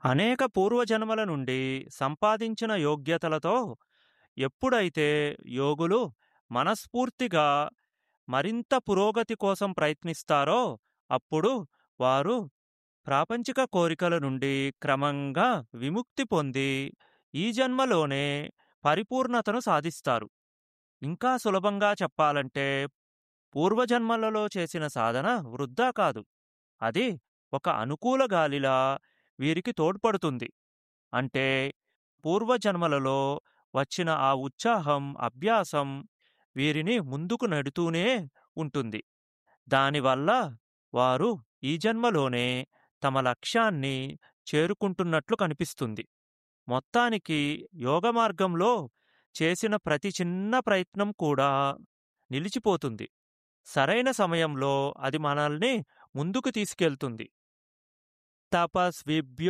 అనేక పూర్వజన్మల నుండి సంపాదించిన యోగ్యతలతో ఎప్పుడైతే యోగులు మనస్ఫూర్తిగా మరింత పురోగతి కోసం ప్రయత్నిస్తారో అప్పుడు వారు ప్రాపంచిక కోరికల నుండి క్రమంగా విముక్తి పొంది ఈ జన్మలోనే పరిపూర్ణతను సాధిస్తారు ఇంకా సులభంగా చెప్పాలంటే పూర్వజన్మలలో చేసిన సాధన వృద్ధా కాదు అది ఒక అనుకూల గాలిలా వీరికి తోడ్పడుతుంది అంటే పూర్వజన్మలలో వచ్చిన ఆ ఉత్సాహం అభ్యాసం వీరిని ముందుకు నెడుతూనే ఉంటుంది దానివల్ల వారు ఈ జన్మలోనే తమ లక్ష్యాన్ని చేరుకుంటున్నట్లు కనిపిస్తుంది మొత్తానికి యోగ మార్గంలో చేసిన ప్రతి చిన్న ప్రయత్నం కూడా నిలిచిపోతుంది సరైన సమయంలో అది మనల్ని ముందుకు తీసుకెళ్తుంది తపస్విభ్యో